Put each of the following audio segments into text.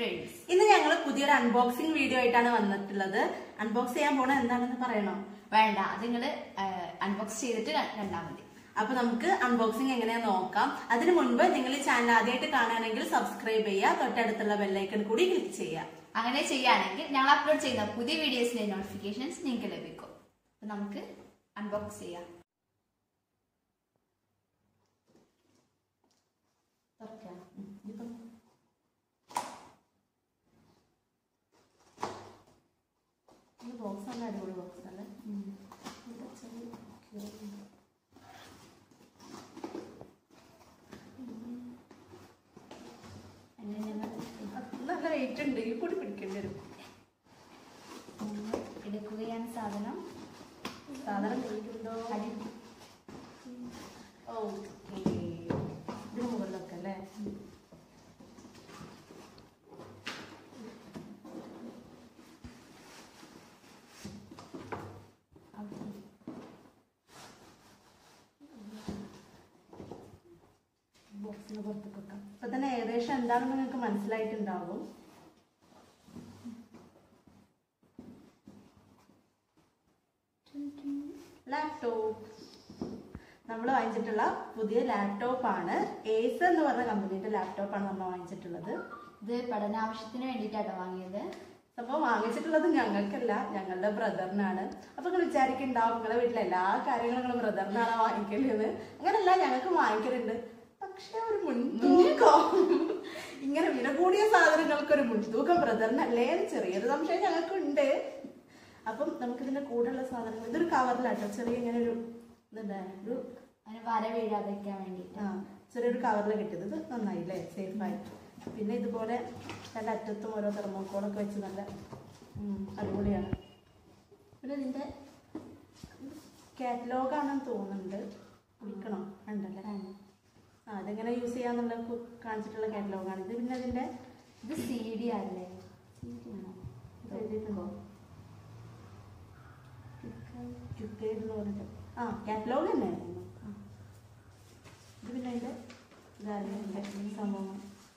Trades ഇന്ന് ഞങ്ങൾ പുതിയൊരു അൺബോക്സിംഗ് വീഡിയോ ആയിട്ടാണ് വന്നിട്ടുള്ളത് അൺബോക്സ് ചെയ്യാൻ പോണത് എന്താണെന്ന് പറയണോ വേണ്ട അത് നിങ്ങൾ അൺബോക്സ് ചെയ്തിട്ട് ക- കണ്ടാൽ മതി അപ്പൊ നമുക്ക് അൺബോക്സിംഗ് എങ്ങനെയാന്ന് നോക്കാം അതിനു മുൻപ് നിങ്ങൾ ഈ ചാനൽ ആദ്യമായിട്ട് കാണുകയാണെങ്കിൽ സബ്സ്ക്രൈബ് ചെയ്യുക തൊട്ടടുത്തുള്ള ബെല്ലൈക്കൺ കൂടി ക്ലിക്ക് ചെയ്യുക അങ്ങനെ ചെയ്യുകയാണെങ്കിൽ ഞങ്ങൾ അപ്ലോഡ് ചെയ്യുന്ന പുതിയ വീഡിയോസിന്റെ നോട്ടിഫിക്കേഷൻസ് നിങ്ങൾക്ക് ലഭിക്കും അപ്പൊ നമുക്ക് അൺബോക്സ് ചെയ്യാം തുറക്കാം. ബോക്സ് നല്ല അടിപൊളി ബോക്സ് അല്ലേ ഇവിടെ ചെറിയ കീറുണ്ട്. അങ്ങനെ ഞങ്ങൾ അത് നല്ല വെയിറ്റ് ഉണ്ട് ഈ കൂടി പിടിക്കേണ്ടി വരും ഞങ്ങൾ എടുക്കുകയാണ് സാധനം സാധനം വെയിറ്റുണ്ടോ അടി ഓക്കെ ഇത് മുകളിലൊക്കെ അല്ലേ ബോക്സിന് പുറത്തേക്ക് വെക്കാം ഇപ്പൊ തന്നെ ഏകദേശം എന്താണെന്ന് നിങ്ങൾക്ക് മനസ്സിലായിട്ടുണ്ടാവും ലാപ്ടോപ്പ് നമ്മൾ വാങ്ങിച്ചിട്ടുള്ള പുതിയ ലാപ്ടോപ്പ് ആണ് ഏസ് എന്ന് പറഞ്ഞ കമ്പനിയുടെ ലാപ്ടോപ്പ് ആണ് നമ്മൾ വാങ്ങിച്ചിട്ടുള്ളത് ഇത് പഠനാവശ്യത്തിന് വേണ്ടിയിട്ടാണ് വാങ്ങിയത് സംഭവം വാങ്ങിച്ചിട്ടുള്ളത് ഞങ്ങൾക്കല്ല ഞങ്ങളുടെ ബ്രദറിനാണ് അപ്പൊ നിങ്ങൾ വിചാരിക്കുന്നുണ്ടാവും നിങ്ങളെ വീട്ടിലെ എല്ലാ കാര്യങ്ങളും നിങ്ങൾ ബ്രദറിനാണ് വാങ്ങിക്കലെന്ന് അങ്ങനല്ല ഞങ്ങൾക്ക് വാങ്ങിക്കലുണ്ട് പക്ഷെ ഒരു മുൻതൂക്കം ഇങ്ങനെ വില കൂടിയ സാധനങ്ങൾക്ക് ഒരു മുൻതൂക്കം ബ്രദറിനല്ലേ എന്ന് ചെറിയൊരു സംശയം ഞങ്ങൾക്കുണ്ട് അപ്പം നമുക്ക് ഇതിന്റെ കൂടെയുള്ള സാധനങ്ങൾ ഇതൊരു കവറിലാട്ടോ ചെറിയ ഇങ്ങനെ ഒരു എന്താ ഒരു അതിന് വര വീഴാതിരിക്കാൻ വേണ്ടിയിട്ട് ആ ചെറിയൊരു കവറിൽ കിട്ടിയത് ഇത് നന്നായില്ലേ സേഫായി പിന്നെ ഇതുപോലെ രണ്ട് അറ്റത്തും ഓരോ തെർമോക്കോളൊക്കെ വെച്ച് നല്ല ഉം, അടിപൊളിയാണ് പിന്നെ ഇതിൻ്റെ കാറ്റലോഗാണെന്ന് തോന്നുന്നുണ്ട് കുടിക്കണോ ഉണ്ടല്ലേ ആ അതെങ്ങനെ യൂസ് ചെയ്യാന്നുള്ള കു- കാണിച്ചിട്ടുള്ള കാറ്റലോഗാണ് ഇത് പിന്നെ അതിൻ്റെ ഇത് സി ഡി അല്ലേ ഇത് എഴുതിയിട്ടുണ്ടോ ക്യുക്കേഡ് എന്ന് പറഞ്ഞിട്ട് ആ കാറ്റലോഗ് തന്നെയായിരുന്നു ആ. ഇത് പിന്നെ അതിൻ്റെ ഇതായിരുന്നു സംഭവം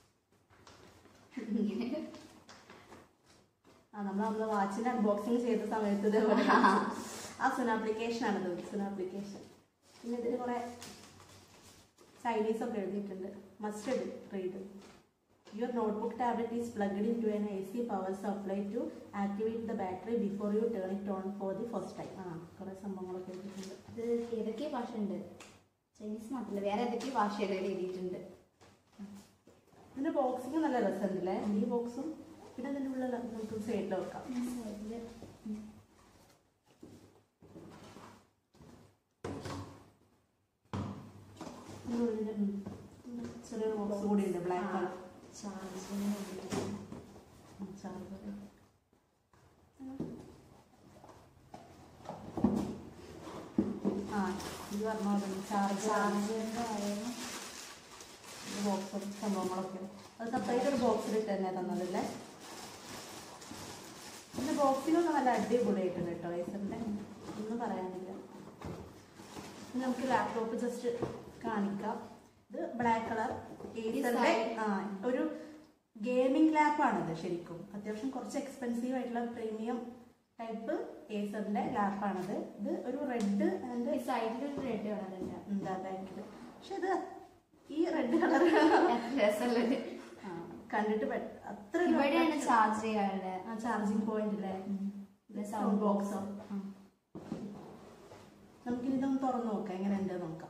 ആ നമ്മൾ അന്ന് വാച്ചിന്റെ അൺബോക്സിങ് ചെയ്ത സമയത്ത് ഇതേപോലെ ആ സുന ആപ്ലിക്കേഷൻ ആണിത് സുന ആപ്ലിക്കേഷൻ പിന്നെ ഇതിൽ കുറെ ചൈനീസ് ഒക്കെ എഴുതിയിട്ടുണ്ട് must read your notebook tablet is plugged in to an A C power supply to activate the battery before you turn it on for the first time ആ കുറെ സംഭവങ്ങളൊക്കെ എഴുതിയിട്ടുണ്ട് ഇത് ഏതൊക്കെ ഭാഷ ഉണ്ട് ചൈനീസ് മാത്രമല്ല വേറെ ഏതൊക്കെ ഭാഷകൾ എഴുതിയിട്ടുണ്ട് ഇതിന്റെ ബോക്സിങ് നല്ല രസമുണ്ടല്ലേ ഈ ബോക്സും പിന്നെ അതിൻ്റെ ഉള്ളിൽ നമുക്ക് സൈഡിൽ വെക്കാം സൈഡില് ഇതിൻ്റെ ഉള്ളിൽ ഉം, ചെറിയൊരു ബോക്സ് കൂടി ഉണ്ട് ബ്ലാക്ക് കളർ ചാർജിന് വേണ്ടിയിട്ട് ചാർജർ ആ ഇത് പറഞ്ഞ ചാർജർ ചാർജറിന്റെ കാര്യം ബോക്സും സംഭവങ്ങളൊക്കെ അത് സെപ്പറേറ്റ് ഒരു ബോക്സിൽ തന്നെ തന്നതല്ലേ പിന്നെ ബോക്സിനൊക്കെ നല്ല അടിപൊളിയായിട്ടുണ്ട് കേട്ടോ ഐസറിൻ്റെ ഒന്നും പറയാനില്ല ഇനി നമുക്ക് ലാപ്ടോപ്പ് ജസ്റ്റ് കാണിക്കാം ഇത് ബ്ലാക്ക് കളർ ഏസറിൻ്റെ ആ ഒരു ഗെയിമിംഗ് ലാപ്പാണിത് ശരിക്കും അത്യാവശ്യം കുറച്ച് എക്സ്പെൻസീവ് ആയിട്ടുള്ള പ്രീമിയം ടൈപ്പ് ഏസറിൻ്റെ ലാപ്പാണിത് ഇത് ഒരു റെഡ് ആൻഡ് ഈ സൈഡിൽ ഒരു റെഡ് കളറുണ്ട് എന്താ ബാക്കിൽ പക്ഷെ ഇത് ഈ റെഡ് കളർ രസമുള്ളത് കണ്ടിട്ട് പെ- അത്ര ഒരു ഇവിടെയാണ് ചാർജ് ചെയ്യാറുള്ളത് ആ ചാർജിങ് പോയിന്റ് അല്ലേ ഇത് സൗണ്ട് സൗണ്ട് ബോക്സോ ബോക്സോ നമുക്കിനി ഇതൊന്ന് തുറന്നു നോക്കാം എങ്ങനെയുണ്ട് നോക്കാം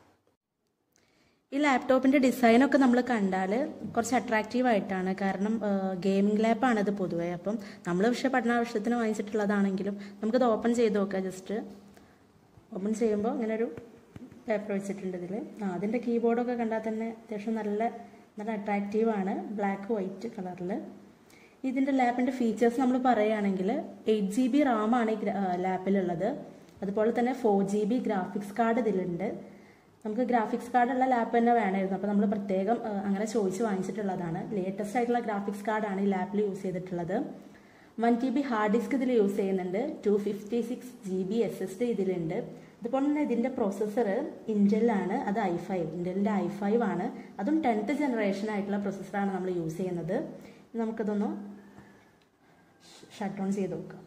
ഈ ലാപ്ടോപ്പിന്റെ ഡിസൈനൊക്കെ നമ്മൾ കണ്ടാൽ കുറച്ച് അട്രാക്റ്റീവ് ആയിട്ടാണ് കാരണം ഗെയിമിംഗ് ലാപ്പാണ് ഇത് പൊതുവേ അപ്പം നമ്മൾ പക്ഷേ പഠനാവശ്യത്തിന് വാങ്ങിച്ചിട്ടുള്ളതാണെങ്കിലും നമുക്കിത് ഓപ്പൺ ചെയ്ത് നോക്കാം ജസ്റ്റ് ഓപ്പൺ ചെയ്യുമ്പോൾ ഇങ്ങനെ ഒരു പേപ്പർ വെച്ചിട്ടുണ്ട് ഇതിൽ ആ അതിൻ്റെ കീബോർഡൊക്കെ കണ്ടാൽ തന്നെ അത്യാവശ്യം നല്ല നല്ല അട്രാക്റ്റീവ് ആണ് ബ്ലാക്ക് വൈറ്റ് കളറിൽ ഇതിൻ്റെ ലാപ്പിൻ്റെ ഫീച്ചേഴ്സ് നമ്മൾ പറയുകയാണെങ്കിൽ എയ്റ്റ് ജി ബി റാമാണ് ഈ ലാപ്പിലുള്ളത് അതുപോലെ തന്നെ four G B graphics card ഇതിലുണ്ട് നമുക്ക് ഗ്രാഫിക്സ് കാർഡുള്ള ലാപ്പ് തന്നെ വേണമായിരുന്നു അപ്പോൾ നമ്മൾ പ്രത്യേകം ആ, അങ്ങനെ ചോദിച്ച് വാങ്ങിച്ചിട്ടുള്ളതാണ് ലേറ്റസ്റ്റ് ആയിട്ടുള്ള ഗ്രാഫിക്സ് കാർഡാണ് ഈ ലാപ്പിൽ യൂസ് ചെയ്തിട്ടുള്ളത് one T B hard disk ഇതിൽ യൂസ് ചെയ്യുന്നുണ്ട് two fifty six G B S S D ഇതിലുണ്ട് അതുപോലെ തന്നെ ഇതിൻ്റെ പ്രൊസസ്സർ ഇൻറ്റലിലാണ് അത് ഐ ഫൈവ് ഇൻറ്റലിൻ്റെ ഐ ഫൈവ് ആണ് അതും ടെൻത്ത് ജനറേഷൻ ആയിട്ടുള്ള പ്രൊസസ്സറാണ് നമ്മൾ യൂസ് ചെയ്യുന്നത് നമുക്കിതൊന്ന് ഷട്ട് ഓൺ ചെയ്ത് നോക്കാം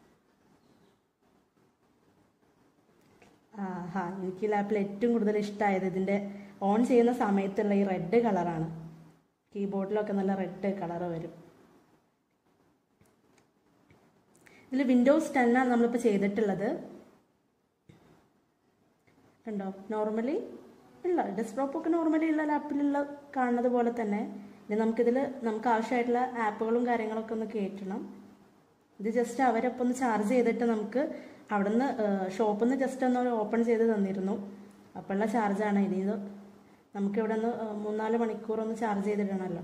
ആ ഹാ എനിക്ക് ഈ ലാപ്പിൽ ഏറ്റവും കൂടുതൽ ഇഷ്ടമായത് ഇതിൻ്റെ ഓൺ ചെയ്യുന്ന സമയത്തുള്ള ഈ റെഡ് കളറാണ് കീബോർഡിലൊക്കെ നല്ല റെഡ് കളർ വരും ഇതിൽ വിൻഡോസ് ടെൻ ആണ് നമ്മളിപ്പോൾ ചെയ്തിട്ടുള്ളത് കണ്ടോ നോർമലി ഇല്ല ഡെസ്ക്ടോപ്പ് ഒക്കെ നോർമലി ഉള്ള ലാപ്പിലുള്ള കാണുന്നത് പോലെ തന്നെ ഇനി നമുക്കിതിൽ നമുക്ക് ആവശ്യമായിട്ടുള്ള ആപ്പുകളും കാര്യങ്ങളൊക്കെ ഒന്ന് കയറ്റണം ഇത് ജസ്റ്റ് അവരൊപ്പം ഒന്ന് ചാർജ് ചെയ്തിട്ട് നമുക്ക് അവിടുന്ന് ഷോപ്പിൽ നിന്ന് ജസ്റ്റ് ഒന്ന് ഓപ്പൺ ചെയ്ത് തന്നിരുന്നു അപ്പോഴുള്ള ചാർജാണ് ഇനി ഇത് നമുക്കിവിടെ നിന്ന് മൂന്നാല് മണിക്കൂർ ഒന്ന് ചാർജ് ചെയ്തിടണമല്ലോ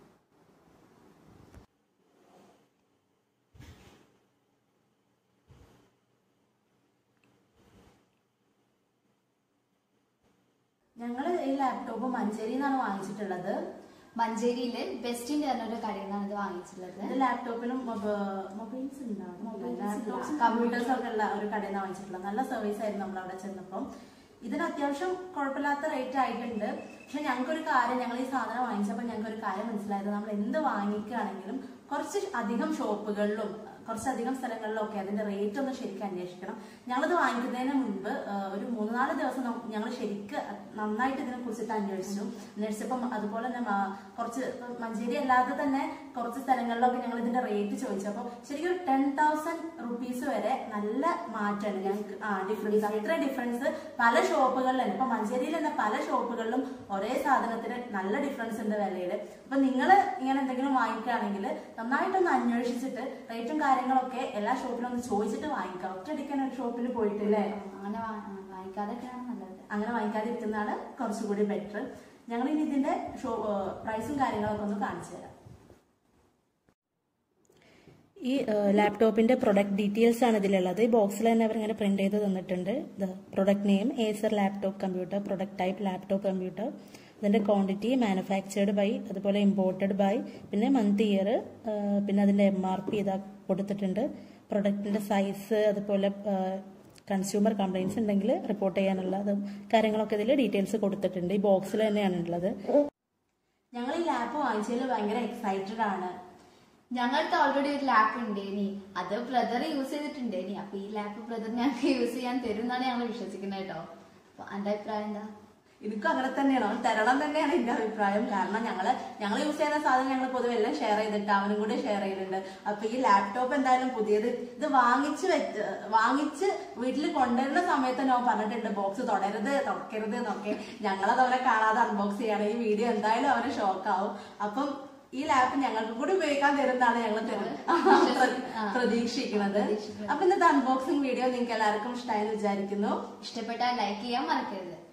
ഞങ്ങൾ ഈ ലാപ്ടോപ്പ് മഞ്ചേരിയിൽ നിന്നാണ് വാങ്ങിച്ചിട്ടുള്ളത് മഞ്ചേരിയില് ബെസ്റ്റിന്റെ പറഞ്ഞൊരു കടയിൽ നിന്നാണ് ഇത് വാങ്ങിച്ചിട്ടുള്ളത് ഇത് ലാപ്ടോപ്പിനും മൊബൈൽസ് ഉണ്ടാവും Mobiles ലാപ്ടോപ്സും ഇല്ല. കമ്പ്യൂട്ടേഴ്സും ഒക്കെ ഉള്ള ഒരു കടയിൽ നിന്ന് വാങ്ങിച്ചിട്ടുള്ളത് നല്ല സർവീസ് ആയിരുന്നു നമ്മൾ അവിടെ ചെന്നപ്പം ഇതിന് അത്യാവശ്യം കുഴപ്പമില്ലാത്ത റേറ്റ് ആയിട്ടുണ്ട് പക്ഷെ ഞങ്ങൾക്കൊരു കാര്യം ഞങ്ങൾ ഈ സാധനം വാങ്ങിച്ചപ്പോൾ ഞങ്ങൾക്ക് ഒരു കാര്യം മനസ്സിലായത് നമ്മൾ എന്ത് വാങ്ങിക്കുകയാണെങ്കിലും കുറച്ച് അധികം ഷോപ്പുകളിലും കുറച്ചധികം സ്ഥലങ്ങളിലും ഒക്കെ അതിന്റെ റേറ്റ് ഒന്ന് ശരിക്കും അന്വേഷിക്കണം ഞങ്ങളിത് വാങ്ങിക്കുന്നതിന് മുൻപ് ആ, ഒരു മൂന്ന് നാല് ദിവസം ഞങ്ങൾ ശരിക്ക് നന്നായിട്ട് ഇതിനെ കുറിച്ചിട്ട് അന്വേഷിച്ചു അന്വേഷിച്ചപ്പം അതുപോലെ തന്നെ മ- കുറച്ച് ഇപ്പം മഞ്ചേരി അല്ലാതെ തന്നെ കുറച്ച് സ്ഥലങ്ങളിലൊക്കെ ഞങ്ങൾ ഇതിന്റെ റേറ്റ് ചോദിച്ചു അപ്പോൾ ശരിക്കും ഒരു ടെൻ തൗസൻഡ് റുപ്പീസ് വരെ നല്ല മാറ്റമാണ് ഞങ്ങൾക്ക് ആ ഡിഫറൻസ് അത്ര ഡിഫറൻസ് പല ഷോപ്പുകളിലും ഇപ്പൊ മഞ്ചേരിയിൽ തന്നെ പല ഷോപ്പുകളിലും ഒരേ സാധനത്തിന് നല്ല ഡിഫറൻസ് ഉണ്ട് വിലയിൽ അപ്പൊ നിങ്ങൾ ഇങ്ങനെ എന്തെങ്കിലും വാങ്ങിക്കുകയാണെങ്കിൽ നന്നായിട്ടൊന്ന് അന്വേഷിച്ചിട്ട് റേറ്റും കാര്യങ്ങളൊക്കെ എല്ലാ ഷോപ്പിലും ഒന്ന് ചോദിച്ചിട്ട് വാങ്ങിക്കാം ഒറ്റയടിക്കാൻ ഒരു ഷോപ്പിൽ പോയിട്ടില്ലേ അങ്ങനെ വാ- ആ, വാങ്ങിക്കാതൊക്കെയാണ് നല്ലത് അങ്ങനെ വാങ്ങിക്കാതിരിക്കുന്നതാണ് കുറച്ചുകൂടി ബെറ്റർ ഞങ്ങൾ ഇനി ഇതിന്റെ ഷോ പ്രൈസും കാര്യങ്ങളൊക്കെ ഒന്ന് കാണിച്ചു തരാം ഈ ലാപ്ടോപ്പിന്റെ പ്രൊഡക്റ്റ് ഡീറ്റെയിൽസ് ആണ് ഇതിലുള്ളത് ഈ ബോക്സിൽ തന്നെ അവർ ഇങ്ങനെ പ്രിന്റ് ചെയ്ത് തന്നിട്ടുണ്ട് product name Acer laptop computer product type laptop computer അതിന്റെ ക്വാണ്ടിറ്റി മാനുഫാക്ചേർഡ് ബൈ അതുപോലെ ഇമ്പോർട്ടഡ് ബൈ പിന്നെ മന്ത് ഇയർ പിന്നെ അതിന്റെ എം ആർ പി ഇതാ കൊടുത്തിട്ടുണ്ട് പ്രൊഡക്റ്റിന്റെ സൈസ് അതുപോലെ കൺസ്യൂമർ കംപ്ലൈൻസ് ഉണ്ടെങ്കിൽ റിപ്പോർട്ട് ചെയ്യാനുള്ള അതും കാര്യങ്ങളൊക്കെ ഇതിൽ ഡീറ്റെയിൽസ് കൊടുത്തിട്ടുണ്ട് ഈ ബോക്സിൽ തന്നെയാണ് ഉള്ളത് ഞങ്ങൾ ഈ ലാപ്പ് വാങ്ങിച്ചതിൽ ഭയങ്കര എക്സൈറ്റഡ് ആണ് ഞങ്ങൾക്ക് ഓൾറെഡി ഒരു ലാപ്പ് ഉണ്ടേനി അത് ബ്രദർ യൂസ് ചെയ്തിട്ടുണ്ടേനി അപ്പൊ ഈ ലാപ്പ് ബ്രദർ ഞങ്ങൾക്ക് യൂസ് ചെയ്യാൻ തരും എന്നാണ് ഞങ്ങൾ വിശ്വസിക്കുന്നത് കേട്ടോ അപ്പൊ എന്റെ അഭിപ്രായം എന്താ എനിക്കും അങ്ങനെ തന്നെയാണ് അവൻ തരണം തന്നെയാണ് എന്റെ അഭിപ്രായം കാരണം ഞങ്ങള് ഞങ്ങൾ യൂസ് ചെയ്യുന്ന സാധനം ഞങ്ങൾ പൊതുവെ എല്ലാം ഷെയർ ചെയ്തിട്ട് അവനും കൂടി ഷെയർ ചെയ്തിട്ടുണ്ട് അപ്പൊ ഈ ലാപ്ടോപ്പ് എന്തായാലും പുതിയത് ഇത് വാങ്ങിച്ച് വെച്ച് വാങ്ങിച്ച് വീട്ടിൽ കൊണ്ടുവരുന്ന സമയത്ത് ഞാൻ പറഞ്ഞിട്ടുണ്ട് ബോക്സ് തുടരുത് തുറക്കരുത് എന്നൊക്കെ ഞങ്ങളത് അവനെ കാണാതെ അൺബോക്സ് ചെയ്യണം ഈ വീഡിയോ എന്തായാലും അവന് ഷോക്ക് ആവും അപ്പം ഈ ലാപ്പ് ഞങ്ങൾക്ക് കൂടി ഉപയോഗിക്കാൻ തരുന്നതാണ് ഞങ്ങൾ പ്രതീക്ഷിക്കുന്നത് അപ്പൊ ഇന്നത്തെ അൺബോക്സിംഗ് വീഡിയോ നിങ്ങൾക്ക് എല്ലാവർക്കും ഇഷ്ടമായെന്ന് വിചാരിക്കുന്നു ഇഷ്ടപ്പെട്ടാൽ ലൈക്ക് ചെയ്യാൻ മറക്കരുത്